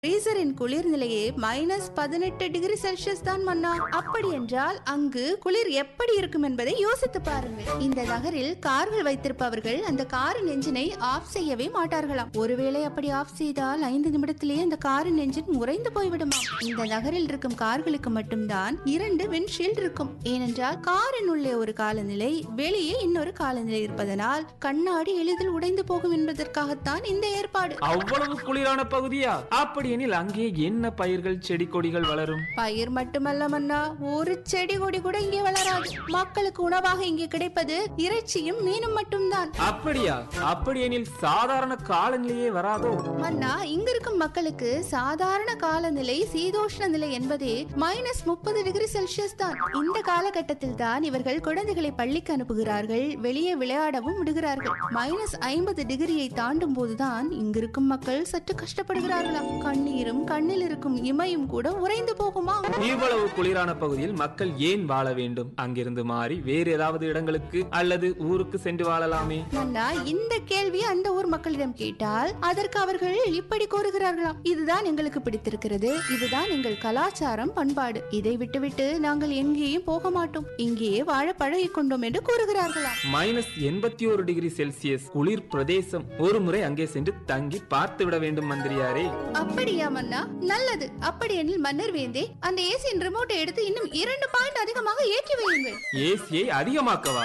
ஃப்ரீசரின் குளிர் நிலையே மைனஸ் பதினெட்டு டிகிரி செல்சியஸ் தான் மன்னா அப்படி என்றால் அங்கு குளிர் எப்படி இருக்கும் என்பதை யோசித்து பாருங்கள் இந்த நகரில் கார்கள் வைத்திருப்பவர்கள் அந்த காரின் என்ஜினை ஆஃப் செய்யவே மாட்டார்களாம் ஒருவேளை அப்படி ஆஃப் செய்தால் ஐந்து நிமிடத்திலேயே அந்த காரின் என்ஜின் உறைந்து போய்விடுமாம் இந்த நகரில் இருக்கும் கார்களுக்கு மட்டும்தான் இரண்டு விண்ட்ஷீல்ட் இருக்கும் ஏனென்றால் காரின் உள்ளே ஒரு காலநிலை வெளியே இன்னொரு காலநிலை இருப்பதனால் கண்ணாடி எளிதில் உடைந்து போகும் என்பதற்காகத்தான் இந்த ஏற்பாடு அவ்வளவு குளிரான பகுதியா அப்படியெனில் அங்கே என்ன பயிர்கள் செடி கொடிகள் வளரும் பயிர் மட்டுமல்ல மன்னா ஒரு செடி கொடி கூட இங்கே வளராது மக்களுக்கு உணவாக இங்கே கிடைப்பது இறைச்சியும் மீனும் மட்டும்தான் அப்படியா அப்படியெனில் சாதாரண காலநிலையே வராதோ மன்னா இங்க இருக்கும் மக்களுக்கு சாதாரண காலநிலை சீதோஷ்ண நிலை என்பதே மைனஸ் முப்பது டிகிரி செல்சியஸ் தான் இந்த காலகட்டத்தில் தான் இவர்கள் குழந்தைகளை பள்ளிக்கு அனுப்புகிறார்கள் வெளியே விளையாடவும் விடுகிறார்கள் மைனஸ் ஐம்பது டிகிரியை தாண்டும் போதுதான் இங்கிருக்கும் மக்கள் சற்று கஷ்டப்படுகிறார்களாம் கண்ணீரும் கண்ணில் இருக்கும் இமையும் கூட உறைந்து போகுமா இவ்வளவு குளிரான பகுதியில் மக்கள் ஏன் வாழ வேண்டும் அங்கிருந்து மாறி வேறு ஏதாவது இடங்களுக்கு அல்லது ஊருக்கு சென்று வாழலாமே மன்னா இந்த கேள்வி அந்த ஊர் மக்களிடம் கேட்டால் அதற்கு அவர்கள் இப்படி கூறுகிறார்களாம் இதுதான் எங்களுக்கு பிடித்திருக்கிறது இதுதான் எங்கள் கலாச்சாரம் பண்பாடு இதை விட்டுவிட்டு நாங்கள் எங்கேயும் போக மாட்டோம் இங்கேயே வாழ பழகிக் கொண்டோம் என்று கூறுகிறார்களாம் மைனஸ் எண்பத்தி ஒரு டிகிரி செல்சியஸ் குளிர் பிரதேசம் ஒரு முறை அங்கே சென்று தங்கி பார்த்து விட வேண்டும் மந்திரியாரே அப்படியா மன்னா நல்லது அப்படி எனில் மன்னர் வேந்தே அந்த ஏசியின் ரிமோட்டை எடுத்து இன்னும் இரண்டு பாயிண்ட் அதிகமாக ஏற்றி வையுங்கள் ஏசியை அதிகமாக்கவா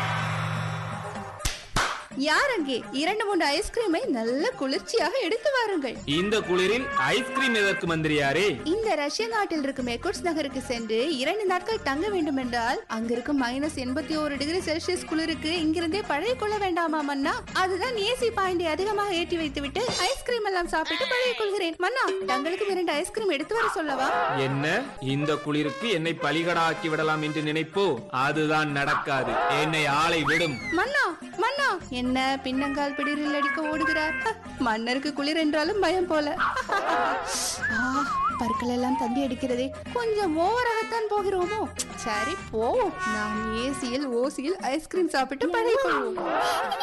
யார் அங்கே இரண்டு மூன்று ஐஸ்கிரீமை நல்ல குளிர்ச்சியாக எடுத்து வாருங்கள் இந்த குளிரில் ஐஸ்கிரீம் எதற்கு மந்திரியாரே இந்த ரஷ்ய நாட்டில் இருக்கும் எக்குட்ஸ் நகருக்கு சென்று இரண்டு நாட்கள் தங்க வேண்டும் என்றால் அங்கிருக்கும் மைனஸ் எண்பத்தி ஒரு டிகிரி செல்சியஸ் குளிருக்கு இங்கிருந்தே பழகிக் கொள்ள வேண்டாமா மன்னா அதுதான் ஏசி பாயிண்டை அதிகமாக ஏற்றி வைத்துவிட்டு ஐஸ்கிரீம் எல்லாம் சாப்பிட்டு பழகிக் கொள்கிறேன் மன்னா தங்களுக்கும் இரண்டு ஐஸ்கிரீம் எடுத்து வர சொல்லவா என்ன இந்த குளிருக்கு என்னை பலிகடாக்கி விடலாம் என்று நினைப்போ அதுதான் நடக்காது என்னை ஆளை விடும் மன்னா மன்னா என்ன பின்னங்கால் பிடிரில் அடிக்க ஓடுகிறார் ஹ, மன்னருக்கு குளிர் என்றாலும் பயம் போல ஆ, பற்கள் எல்லாம் தம்பி அடிக்கிறதே கொஞ்சம் ஓவராகத்தான் போகிறோமோ சரி போவோம் நாம் ஏசியில் ஓசியில் ஐஸ்கிரீம் சாப்பிட்டு பழகிக் கொள்வோம்